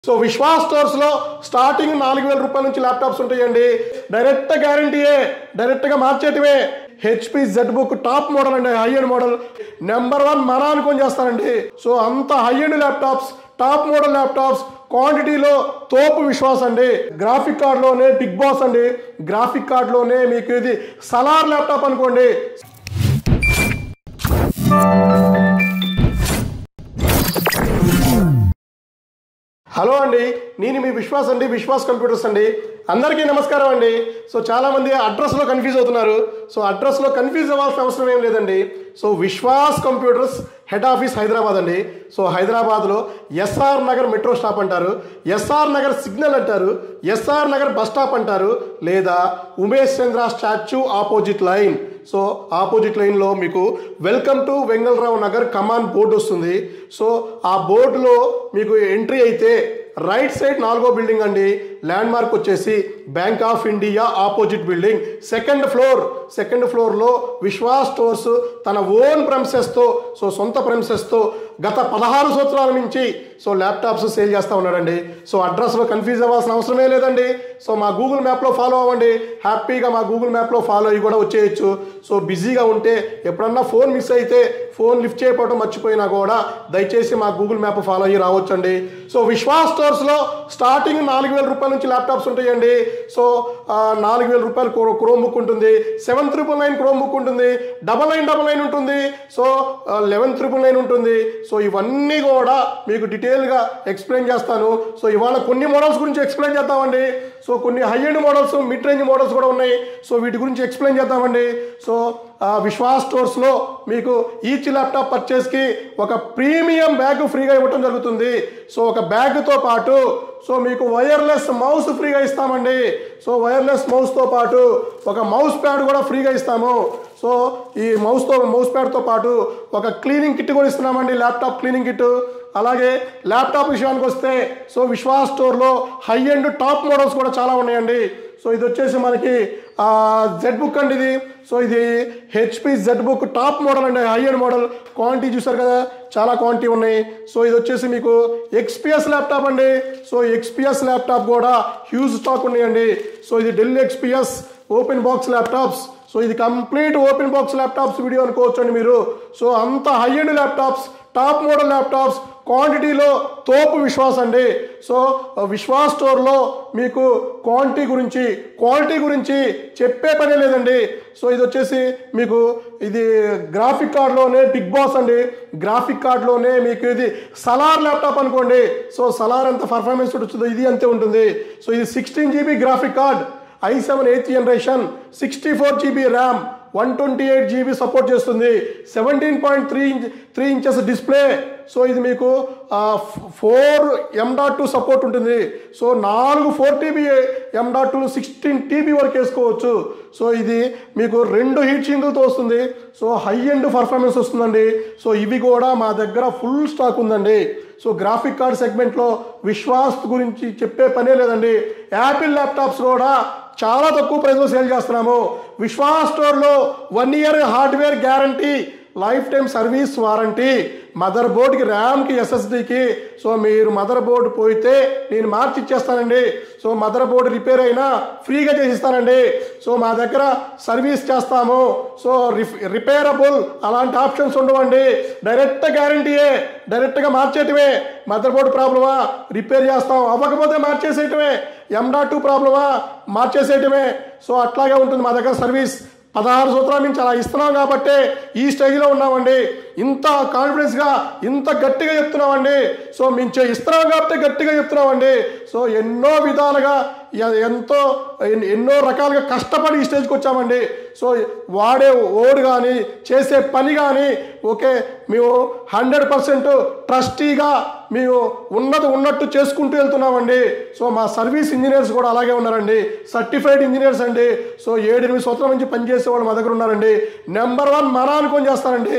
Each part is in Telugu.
సో విశ్వాస్ స్టోర్స్ లో స్టార్టింగ్ నాలుగు వేల రూపాయల నుంచి ల్యాప్టాప్స్ ఉంటాయండి డైరెక్ట్ గ్యారంటీయే డైరెక్ట్ గా మార్చేటివే HP Z book top model అండి high end model number one మన అనుకొని చేస్తారండి సో అంత high end laptops top model laptops క్వాంటిటీలో తోపు విశ్వాస్ అండి గ్రాఫిక్ కార్డ్లోనే బిగ్ బాస్ అండి గ్రాఫిక్ కార్డ్లోనే మీకు ఇది సలార్ ల్యాప్టాప్ అనుకోండి హలో అండి నేను మీ విశ్వాస్ అండి విశ్వాస్ కంప్యూటర్స్ అండి అందరికీ నమస్కారం అండి సో చాలామంది అడ్రస్లో కన్ఫ్యూజ్ అవుతున్నారు సో అడ్రస్లో కన్ఫ్యూజ్ అవ్వాల్సిన అవసరం ఏం లేదండి so Vishwas computers head office Hyderabad అండి సో హైదరాబాద్లో ఎస్ఆర్ నగర్ మెట్రో స్టాప్ అంటారు ఎస్ఆర్ నగర్ సిగ్నల్ అంటారు ఎస్ఆర్ నగర్ బస్ స్టాప్ అంటారు లేదా Umesh Chandra statue opposite line so opposite లైన్లో మీకు వెల్కమ్ టు వెంగళరావు నగర్ కమాన్ బోర్డు వస్తుంది సో ఆ బోర్డులో మీకు ఎంట్రీ అయితే రైట్ సైడ్ నాలుగో బిల్డింగ్ అండి ల్యాండ్ మార్క్ వచ్చేసి bank of India opposite building second floor second ఫ్లోర్లో విశ్వాస్ స్టోర్స్ తన ఓన్ ప్రెమిసెస్తో సో సొంత ప్రెమిసెస్తో గత పదహారు సంవత్సరాల నుంచి సో ల్యాప్టాప్స్ సేల్ చేస్తూ ఉన్నాడండి సో అడ్రస్లో కన్ఫ్యూజ్ అవ్వాల్సిన అవసరమే లేదండి సో మా గూగుల్ మ్యాప్లో ఫాలో అవ్వండి హ్యాపీగా మా గూగుల్ మ్యాప్లో ఫాలో అయ్యి కూడా వచ్చేయచ్చు సో బిజీగా ఉంటే ఎప్పుడన్నా ఫోన్ మిస్ అయితే ఫోన్ లిఫ్ట్ చేయకపోవడం మర్చిపోయినా కూడా దయచేసి మా గూగుల్ మ్యాప్ ఫాలో అయ్యి రావచ్చండి సో విశ్వాస్ స్టోర్స్లో స్టార్టింగ్ నాలుగు వేల రూపాయల నుంచి ల్యాప్టాప్స్ ఉంటాయండి సో ఆ, నాలుగు వేల రూపాయలు క్రో క్రోమ్ బుక్ ఉంటుంది seven triple nine Chromebook ఉంటుంది డబల్ నైన్ డబల్ నైన్ ఉంటుంది సో లెవెన్ త్రిపుల్ నైన్ ఉంటుంది సో ఇవన్నీ కూడా మీకు డీటెయిల్గా ఎక్స్ప్లెయిన్ చేస్తాను సో ఇవాళ కొన్ని మోడల్స్ గురించి ఎక్స్ప్లెయిన్ చేద్దామండి సో కొన్ని high end models mid range models కూడా ఉన్నాయి సో వీటి గురించి ఎక్స్ప్లెయిన్ చేద్దామండి సో ఆ, విశ్వాస్ స్టోర్స్లో మీకు ఈచ్ ల్యాప్టాప్ పర్చేస్కి ఒక ప్రీమియం బ్యాగ్ ఫ్రీగా ఇవ్వటం జరుగుతుంది సో ఒక బ్యాగ్తో పాటు సో మీకు వైర్లెస్ మౌస్ ఫ్రీగా ఇస్తామండి సో వైర్లెస్ మౌస్తో పాటు ఒక మౌస్ ప్యాడ్ కూడా ఫ్రీగా ఇస్తాము సో ఈ మౌస్తో మౌస్ ప్యాడ్తో పాటు ఒక క్లీనింగ్ కిట్ కూడా ఇస్తున్నామండి ల్యాప్టాప్ క్లీనింగ్ కిట్ అలాగే ల్యాప్టాప్ విషయానికి వస్తే సో విశ్వాస్ స్టోర్లో హై ఎండ్ టాప్ మోడల్స్ కూడా చాలా ఉన్నాయండి సో ఇది వచ్చేసి మనకి జెడ్ బుక్ అండి ఇది సో ఇది HP Z book top model అండి హై ఎండ్ మోడల్ క్వాంటిటీ చూసారు కదా చాలా క్వాంటిటీ ఉన్నాయి సో ఇది వచ్చేసి మీకు ఎక్స్పిఎస్ ల్యాప్టాప్ అండి సో ఎక్స్పిఎస్ ల్యాప్టాప్ కూడా హ్యూజ్ స్టాక్ ఉన్నాయండి సో ఇది Dell XPS open box laptops so ఇది complete open box laptops video అనుకోవచ్చు అండి మీరు సో అంత high end laptops top model laptops క్వాంటిటీలో తోపు విశ్వాస్ అండి సో విశ్వాస్ స్టోర్లో మీకు క్వాంటిటీ గురించి క్వాలిటీ గురించి చెప్పే పనే లేదండి సో ఇది వచ్చేసి మీకు ఇది గ్రాఫిక్ కార్డ్లోనే బిగ్ బాస్ అండి గ్రాఫిక్ కార్డ్లోనే మీకు ఇది సలార్ ల్యాప్టాప్ అనుకోండి సో సలార్ ఎంత పర్ఫార్మెన్స్ ఉంటుందో ఇది అంతే ఉంటుంది సో ఇది sixteen GB graphic card I seven eighth generation sixty four GB RAM one twenty eight GB support చేస్తుంది seventeen point three inch three inches display so ఇది మీకు four M dot two support ఉంటుంది సో నాలుగు four TB M dot two sixteen TB వరకు వేసుకోవచ్చు సో ఇది మీకు రెండు హీట్ సింగిల్తో వస్తుంది సో హై ఎండ్ పర్ఫార్మెన్స్ వస్తుందండి సో ఇవి కూడా మా దగ్గర ఫుల్ స్టాక్ ఉందండి సో గ్రాఫిక్ కార్డ్ సెగ్మెంట్లో విశ్వాస్ గురించి చెప్పే పనే లేదండి యాపిల్ ల్యాప్టాప్స్ కూడా చాలా తక్కువ ప్రైస్లో సేల్ చేస్తున్నాము విశ్వాస్ స్టోర్లో one year hardware guarantee lifetime service warranty మదర్ బోర్డ్కి ర్యామ్కి ఎస్ఎస్డికి సో మీరు మదర్ బోర్డు పోయితే నేను మార్చి ఇచ్చేస్తానండి సో మదర్ బోర్డు రిపేర్ అయినా ఫ్రీగా చేసిస్తానండి సో మా దగ్గర సర్వీస్ చేస్తాము సో రిపేరబుల్ అలాంటి ఆప్షన్స్ ఉండవండి డైరెక్ట్ గ్యారంటీయే డైరెక్ట్గా మార్చేయటమే మదర్ బోర్డు ప్రాబ్లమా రిపేర్ చేస్తాం అవ్వకపోతే మార్చేసేయటమే ఎం డాట్ టూ ప్రాబ్లమా మార్చేసేయటమే సో అట్లాగే ఉంటుంది మా దగ్గర సర్వీస్ పదహారు సంవత్సరాల నుంచి అలా ఇస్తున్నాం కాబట్టి ఈ స్టేజ్లో ఉన్నామండి ఇంత కాన్ఫిడెన్స్గా ఇంత గట్టిగా చెప్తున్నామండి సో మేము చే- ఇస్తున్నాం కాబట్టి గట్టిగా చెప్తున్నామండి సో ఎన్నో విధాలుగా ఎ- ఎంతో ఎన్- ఎన్నో రకాలుగా కష్టపడి ఈ స్టేజ్కి వచ్చామండి సో వాడే ఓడు కానీ చేసే పని కానీ ఓకే మేము హండ్రెడ్ పర్సెంట్ ట్రస్టీగా మేము ఉన్నది ఉన్నట్టు చేసుకుంటూ వెళ్తున్నామండి సో మా సర్వీస్ ఇంజనీర్స్ కూడా అలాగే ఉన్నారండి సర్టిఫైడ్ ఇంజనీర్స్ అండి సో ఏడు ఎనిమిది సంవత్సరాల నుంచి పనిచేసే వాళ్ళు మా దగ్గర ఉన్నారండి నెంబర్ వన్ మన అనుకొని చేస్తారండి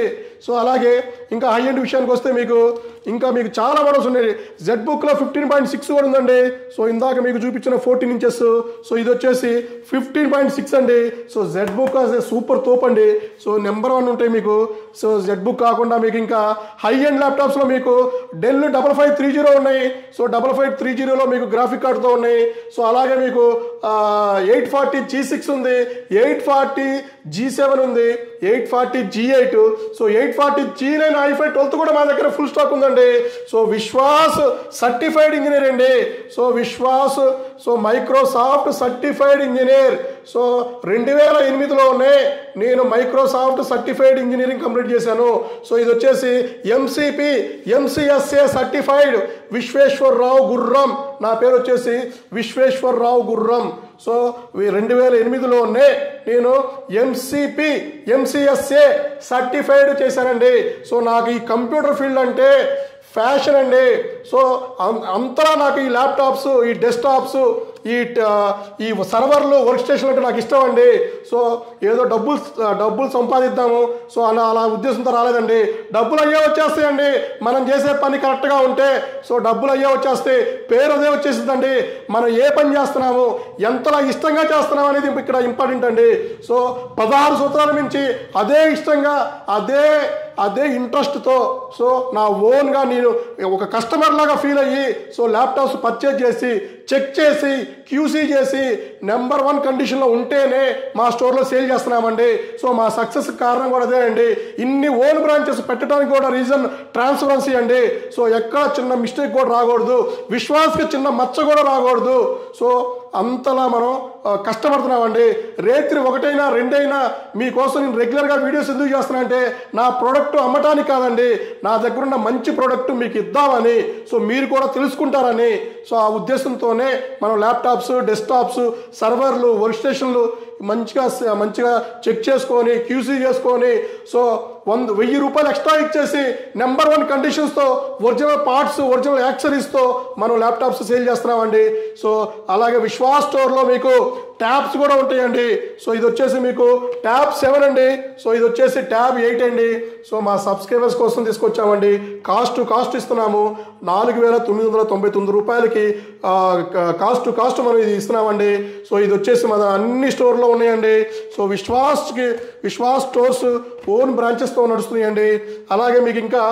సో అలాగే ఇంకా హై ఎండ్ విషయానికి వస్తే మీకు ఇంకా మీకు చాలా మోడల్స్ ఉన్నాయి జెడ్ బుక్లో ఫిఫ్టీన్ పాయింట్ సిక్స్ కూడా ఉందండి సో ఇందాక మీకు చూపించిన ఫోర్టీన్ ఇంచెస్ సో ఇది వచ్చేసి ఫిఫ్టీన్ పాయింట్ సిక్స్ అండి సో జెడ్ బుక్ సూపర్ తోప్ అండి సో నెంబర్ వన్ ఉంటాయి మీకు సో జెడ్ బుక్ కాకుండా మీకు ఇంకా హై ఎండ్ ల్యాప్టాప్స్లో మీకు Dell double five three zero ఉన్నాయి సో డబల్ ఫైవ్ త్రీ జీరోలో మీకు గ్రాఫిక్ కార్డ్తో ఉన్నాయి సో అలాగే మీకు ఎయిట్ ఫార్టీ జీ సిక్స్ ఉంది ఎయిట్ ఫార్టీ జీ సెవెన్ ఉంది eight forty G eight so eight forty G nine i five twelfth కూడా మా దగ్గర ఫుల్ స్టాక్ ఉందండి సో విశ్వాస్ సర్టిఫైడ్ ఇంజనీర్ అండి so Vishwas so Microsoft certified engineer so రెండు వేల ఎనిమిదిలోనే నేను మైక్రోసాఫ్ట్ సర్టిఫైడ్ ఇంజనీరింగ్ కంప్లీట్ చేశాను సో ఇది వచ్చేసి ఎంసీపీ ఎంసీఎస్ఏ సర్టిఫైడ్ విశ్వేశ్వరరావు గుర్రం నా పేరు వచ్చేసి విశ్వేశ్వరరావు గుర్రం సో రెండు వేల ఎనిమిదిలోనే నేను ఎంసీపీ ఎంసీఎస్ఏ సర్టిఫైడ్ చేశానండి సో నాకు ఈ కంప్యూటర్ ఫీల్డ్ అంటే ఫ్యాషన్ అండి సో అం- అంతలా నాకు ఈ ల్యాప్టాప్స్ ఈ డెస్క్టాప్స్ ఈ ట- ఈ సర్వర్లు వర్క్ స్టేషన్ అంటే నాకు ఇష్టం అండి సో ఏదో డబ్బులు డబ్బులు సంపాదిద్దాము సో అలా అలా ఉద్దేశంతో రాలేదండి డబ్బులు అయ్యే వచ్చేస్తాయండి మనం చేసే పని కరెక్ట్గా ఉంటే సో డబ్బులు అయ్యే వచ్చేస్తే పేరు అదే వచ్చేసిందండి మనం ఏ పని చేస్తున్నాము ఎంతలా ఇష్టంగా చేస్తున్నాం అనేది ఇక్కడ ఇంపార్టెంట్ అండి సో పదహారు సూత్రాల మించి అదే ఇష్టంగా అదే అదే ఇంట్రెస్ట్తో సో నా ఓన్గా నేను ఒక కస్టమర్ లాగా ఫీల్ అయ్యి సో ల్యాప్టాప్స్ పర్చేజ్ చేసి చెక్ చేసి క్యూసీ చేసి నెంబర్ వన్ కండిషన్లో ఉంటేనే మా స్టోర్లో సేల్ చేస్తున్నామండి సో మా సక్సెస్ కారణం కూడా అదే అండి ఇన్ని ఓన్ బ్రాంచెస్ పెట్టడానికి కూడా రీజన్ ట్రాన్స్పరెన్సీ అండి సో ఎక్కడ చిన్న మిస్టేక్ కూడా రాకూడదు విశ్వాస్కి చిన్న మచ్చ కూడా రాకూడదు సో అంతలా మనం ఆ, కష్టపడుతున్నామండి రేత్రి ఒకటైనా రెండైనా మీకోసం నేను రెగ్యులర్గా వీడియోస్ ఎందుకు చేస్తున్నా అంటే నా ప్రోడక్ట్ అమ్మటానికి కాదండి నా దగ్గర ఉన్న మంచి ప్రోడక్ట్ మీకు ఇద్దామని సో మీరు కూడా తెలుసుకుంటారని సో ఆ ఉద్దేశంతోనే మనం ల్యాప్టాప్స్ డెస్క్టాప్స్ సర్వర్లు వర్క్ స్టేషన్లు మంచిగా మంచిగా చెక్ చేసుకొని క్యూసీ చేసుకొని సో వంద వెయ్యి రూపాయలు ఎక్స్ట్రా ఇచ్చేసి నెంబర్ వన్ కండిషన్స్తో ఒరిజినల్ పార్ట్స్ ఒరిజినల్ యాక్సరీస్తో మనం ల్యాప్టాప్స్ సేల్ చేస్తున్నామండి సో అలాగే విశ్వాస్ స్టోర్లో మీకు ట్యాబ్స్ కూడా ఉంటాయండి సో ఇది వచ్చేసి మీకు ట్యాబ్ సెవెన్ అండి సో ఇది వచ్చేసి ట్యాబ్ ఎయిట్ అండి సో మా సబ్స్క్రైబర్స్ కోసం తీసుకొచ్చామండి కాస్ట్ కాస్ట్ ఇస్తున్నాము నాలుగు వేల తొమ్మిది వందల తొంభై తొమ్మిది రూపాయలకి ఆ, క- కాస్ట్ కాస్ట్ మనం ఇది ఇస్తున్నామండి సో ఇది వచ్చేసి మన అన్ని స్టోర్లో ఉన్నాయండి సో విశ్వాస్కి విశ్వాస్ స్టోర్స్ ఓన్ బ్రాంచెస్తో నడుస్తున్నాయండి అలాగే మీకు ఇంకా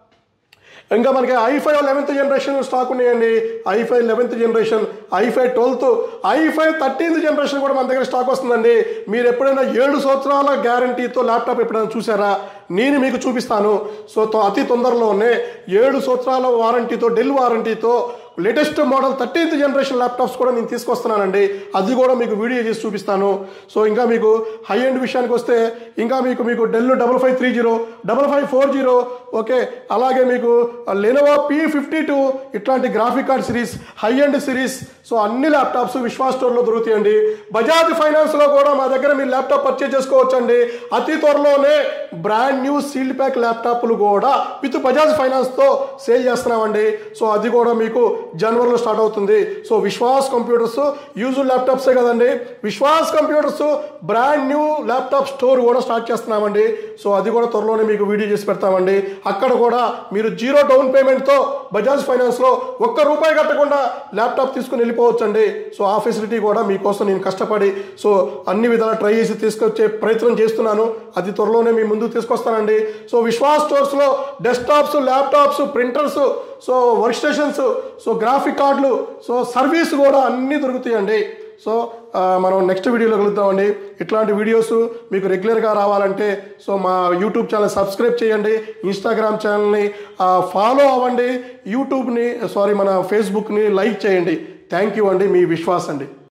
ఇంకా మనకి ఐఫై లెవెన్త్ జనరేషన్ స్టాక్ ఉన్నాయండి i five eleventh generation i five twelfth i five thirteenth generation కూడా మన దగ్గర స్టాక్ వస్తుందండి మీరు ఎప్పుడైనా ఏడు సంవత్సరాల గ్యారంటీతో ల్యాప్టాప్ ఎప్పుడైనా చూసారా నేను మీకు చూపిస్తాను సో తో- అతి తొందరలోనే ఏడు సంవత్సరాల వారంటీతో డెల్ వారంటీతో latest model thirteenth generation laptops కూడా నేను తీసుకొస్తున్నానండి అది కూడా మీకు వీడియో చేసి చూపిస్తాను సో ఇంకా మీకు హై ఎండ్ విషయానికి వస్తే ఇంకా మీకు మీకు Dell double five three zero double five four zero okay అలాగే మీకు లెనోవా పీ ఫిఫ్టీ టూ ఇట్లాంటి graphic card series high end series so అన్ని ల్యాప్టాప్స్ విశ్వాస్ స్టోర్లో దొరుకుతాయండి బజాజ్ ఫైనాన్స్లో కూడా మా దగ్గర మీరు ల్యాప్టాప్ పర్చేజ్ చేసుకోవచ్చండి అతి త్వరలోనే బ్రాండ్ న్యూ సీల్డ్ ప్యాక్ ల్యాప్టాప్లు కూడా విత్ బజాజ్ ఫైనాన్స్తో సేల్ చేస్తున్నామండి సో అది కూడా మీకు జనవరిలో స్టార్ట్ అవుతుంది సో విశ్వాస్ కంప్యూటర్స్ యూజువల్ ల్యాప్టాప్సే కదండి Vishwas computers brand new laptop store కూడా స్టార్ట్ చేస్తున్నామండి సో అది కూడా త్వరలోనే మీకు వీడియో చేసి పెడతామండి అక్కడ కూడా మీరు జీరో డౌన్ పేమెంట్తో బజాజ్ ఫైనాన్స్లో ఒక్క రూపాయి కట్టకుండా ల్యాప్టాప్ తీసుకుని వెళ్ళిపోవచ్చండి సో ఆ ఫెసిలిటీ కూడా మీకోసం నేను కష్టపడి సో అన్ని విధాలా ట్రై చేసి తీసుకొచ్చే ప్రయత్నం చేస్తున్నాను అది త్వరలోనే మీ ముందుకు తీసుకొస్తానండి సో విశ్వాస్ స్టోర్స్లో desktops laptops printers so work stations so graphic కార్డులు సో సర్వీస్ కూడా అన్నీ దొరుకుతాయండి సో ఆ, మనం నెక్స్ట్ వీడియోలో కలుద్దామండి ఇట్లాంటి వీడియోస్ మీకు రెగ్యులర్గా రావాలంటే సో మా యూట్యూబ్ ఛానల్ సబ్స్క్రైబ్ చేయండి ఇన్స్టాగ్రామ్ ఛానల్ని ఫాలో అవ్వండి యూట్యూబ్ని సారీ మన ఫేస్బుక్ని లైక్ చేయండి థ్యాంక్ యూ అండి మీ విశ్వాస్ అండి